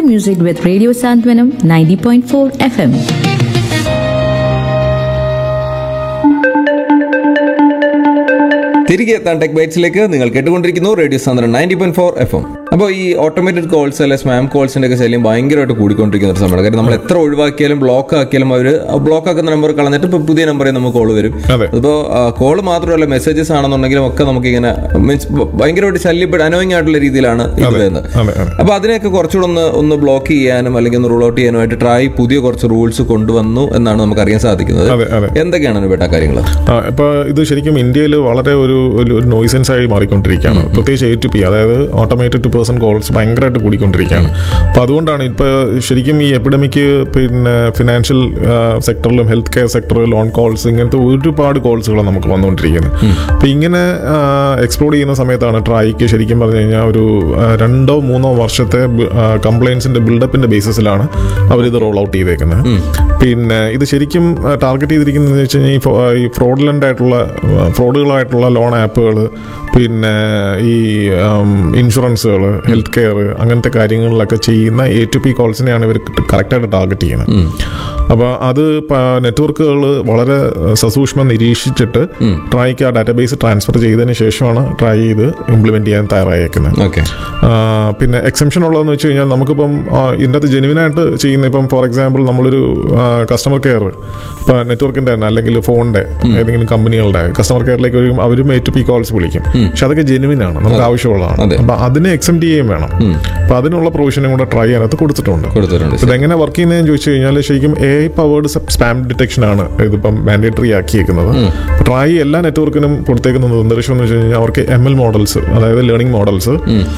music with Radio Santwanam 90.4 FM. തിരികെ എത്താൻ tech ബൈറ്റ്സിലേക്ക് നിങ്ങൾ കേട്ടുകൊണ്ടിരിക്കുന്നു റേഡിയോ സാന്ദ്രൻ ninety point four F M അപ്പോൾ ഈ ഓട്ടോമേറ്റഡ് കോൾസ് അല്ലെ സ്പാം കോൾസിന്റെ ഒക്കെ ശല്യം ഭയങ്കരമായിട്ട് കൂടിക്കൊണ്ടിരിക്കുന്ന ഒരു സമയമാണ് കാര്യം നമ്മൾ എത്ര ഒഴിവാക്കിയാലും ബ്ലോക്ക് ആക്കിയാലും അവർ ബ്ലോക്ക് ആക്കുന്ന നമ്പർ കളഞ്ഞിട്ട് ഇപ്പോൾ പുതിയ നമ്പറിൽ നമുക്ക് കോൾ വരും അതെ. അപ്പോൾ കോൾ മാത്രമല്ല മെസ്സേജസ് ആണെന്നുണ്ടെങ്കിലും ഒക്കെ നമുക്ക് ഇങ്ങനെ മീൻസ് ഭയങ്കരമായിട്ട് ശല്യപ്പെട്ട് അനോയിങ് ആയിട്ടുള്ള രീതിയിലാണ് ഇത് അതെ, വരുന്നത് അതെ, അതെ. അപ്പോൾ അതിനെയൊക്കെ കുറച്ചുകൂടെ ഒന്ന് ഒന്ന് ബ്ലോക്ക് ചെയ്യാനും അല്ലെങ്കിൽ ഒന്ന് റൂൾ ഔട്ട് ചെയ്യാനുമായിട്ട് ട്രൈ പുതിയ കുറച്ച് റൂൾസ് കൊണ്ടുവന്നു എന്നാണ് നമുക്ക് അറിയാൻ സാധിക്കുന്നത് അതെ, അതെ. എന്തൊക്കെയാണ് ബേട്ട കാര്യങ്ങൾ ആ, ഇപ്പൊ ഇത് ശരിക്കും ഇന്ത്യയിൽ വളരെ ഒരു ഒരു നോയ്സൻസ് ആയി മാറിക്കൊണ്ടിരിക്കുകയാണ് പ്രത്യേകിച്ച് എ ടു പി അതായത് ഓട്ടോമേറ്റഡ് ടു പേഴ്സൺ കോൾസ് ഭയങ്കരമായിട്ട് കൂടിക്കൊണ്ടിരിക്കുകയാണ് അപ്പോൾ അതുകൊണ്ടാണ് ഇപ്പോൾ ശരിക്കും ഈ എപ്പിഡമിക് പിന്നെ ഫിനാൻഷ്യൽ സെക്ടറിലും ഹെൽത്ത് കെയർ സെക്ടറിൽ ലോൺ കോൾസ് ഇങ്ങനത്തെ ഒരുപാട് കോൾസുകൾ നമുക്ക് വന്നുകൊണ്ടിരിക്കുന്നത് അപ്പോൾ ഇങ്ങനെ എക്സ്പ്ലോർ ചെയ്യുന്ന സമയത്താണ് ട്രൈക്ക് ശരിക്കും പറഞ്ഞു കഴിഞ്ഞാൽ ഒരു ആ, രണ്ടോ മൂന്നോ വർഷത്തെ കംപ്ലയിൻസിന്റെ ബിൽഡപ്പിന്റെ ബേസിസിലാണ് അവരിത് റോൾ ഔട്ട് ചെയ്തേക്കുന്നത് പിന്നെ ഇത് ശരിക്കും ടാർഗറ്റ് ചെയ്തിരിക്കുന്നത് വെച്ച് കഴിഞ്ഞാൽ ഈ ഫോ- ഈ ഫ്രോഡുലൻ്റ് ആയിട്ടുള്ള ഫ്രോഡുകളായിട്ടുള്ള ലോൺ ആപ്പുകൾ പിന്നെ ഈ ഇൻഷുറൻസുകൾ ഹെൽത്ത് കെയർ അങ്ങനത്തെ കാര്യങ്ങളിലൊക്കെ ചെയ്യുന്ന എ ടു പി കോൾസിനെയാണ് ഇവർ കറക്റ്റായിട്ട് ടാർഗറ്റ് ചെയ്യുന്നത് അപ്പോൾ അത് നെറ്റ്വർക്കുകൾ വളരെ സസൂക്ഷ്മം നിരീക്ഷിച്ചിട്ട് ട്രൈക്ക് ആ ഡാറ്റാബേസ് ട്രാൻസ്ഫർ ചെയ്തതിന് ശേഷമാണ് ട്രൈ ചെയ്ത് ഇംപ്ലിമെന്റ് ചെയ്യാൻ തയ്യാറായേക്കുന്നത് ഓക്കെ ആ, പിന്നെ എക്സെപ്ഷൻ ഉള്ളതെന്ന് വെച്ച് കഴിഞ്ഞാൽ നമുക്കിപ്പം ആ, ഇതിൻ്റെ അകത്ത് ജെനുവിനായിട്ട് ചെയ്യുന്ന ഇപ്പം ഫോർ എക്സാമ്പിൾ നമ്മളൊരു കസ്റ്റമർ കെയർ ഇപ്പം നെറ്റ്വർക്കിൻ്റെ തന്നെ അല്ലെങ്കിൽ ഫോണിൻ്റെ ഏതെങ്കിലും കമ്പനികളുടെ കസ്റ്റമർ കെയറിലേക്ക് ഒരു അവരും എ ടു പി കോൾസ് വിളിക്കും പക്ഷെ അതൊക്കെ ജെനുവിൻ ആണ് നമുക്ക് ആവശ്യമുള്ളതാണ് അതെ. അപ്പം അതിനെ എക്സെപ്റ്റ് ചെയ്യുകയും വേണം അപ്പം അതിനുള്ള പ്രൊവിഷനും കൂടെ ട്രൈ ചെയ്യാനകത്ത് കൊടുത്തിട്ടുണ്ട് കൊടുത്തിട്ടുണ്ട് ഇതെങ്ങനെ വർക്ക് ചെയ്യുന്നതെന്ന് ചോദിച്ചു കഴിഞ്ഞാൽ ശരിക്കും A I powered spam detection ആണ് ഇതിപ്പം മാൻഡേറ്ററി ആക്കിയേക്കുന്നത് ട്രൈ എല്ലാ നെറ്റ്വർക്കിനും കൊടുത്തേക്കുന്ന നിർദ്ദേശം എന്ന് വെച്ച് കഴിഞ്ഞാൽ അവർക്ക് എം എൽ മോഡൽസ് അതായത് ലേണിംഗ് മോഡൽസ്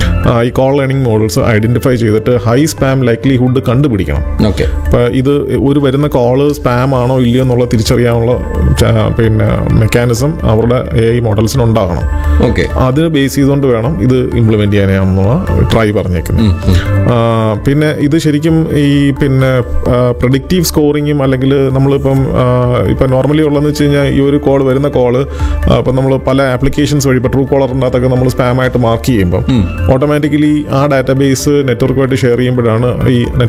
ഈ കോൾ ലേണിംഗ് മോഡൽസ് ഐഡന്റിഫൈ ചെയ്തിട്ട് ഹൈ സ്പാം ലൈക്ലിഹുഡ് കണ്ടുപിടിക്കണം ഓക്കെ ഇപ്പൊ ഇത് ഒരു വരുന്ന കോള് സ്പാം ആണോ ഇല്ലയോ എന്നുള്ള തിരിച്ചറിയാനുള്ള ച- പിന്നെ മെക്കാനിസം അവരുടെ എ ഐ മോഡൽസിന് ഉണ്ടാകണം ഓക്കെ അത് ബേസ് ചെയ്തുകൊണ്ട് വേണം ഇത് ഇംപ്ലിമെന്റ് ചെയ്യാനാണെന്നുള്ള ട്രൈ പറഞ്ഞേക്കുന്നത് ആ, പിന്നെ ഇത് ശരിക്കും ഈ പിന്നെ പ്രഡിക്റ്റീവ് സ്കോറിങ്ങും അല്ലെങ്കിൽ നമ്മളിപ്പം ആ, ഇപ്പം നോർമലി ഉള്ളതെന്ന് വെച്ച് കഴിഞ്ഞാൽ ഈ ഒരു കോൾ വരുന്ന കോള് ഇപ്പം നമ്മൾ പല ആപ്ലിക്കേഷൻസ് വഴി ഇപ്പോൾ ട്രൂ കോളറിൻ്റെ അകത്തൊക്കെ നമ്മൾ സ്പാം ആയിട്ട് മാർക്ക് ചെയ്യുമ്പം ഓട്ടോമാറ്റിക്കലി ആ ഡാറ്റാബേസ് നെറ്റ്വർക്കുമായിട്ട് ഷെയർ ചെയ്യുമ്പോഴാണ് ഈ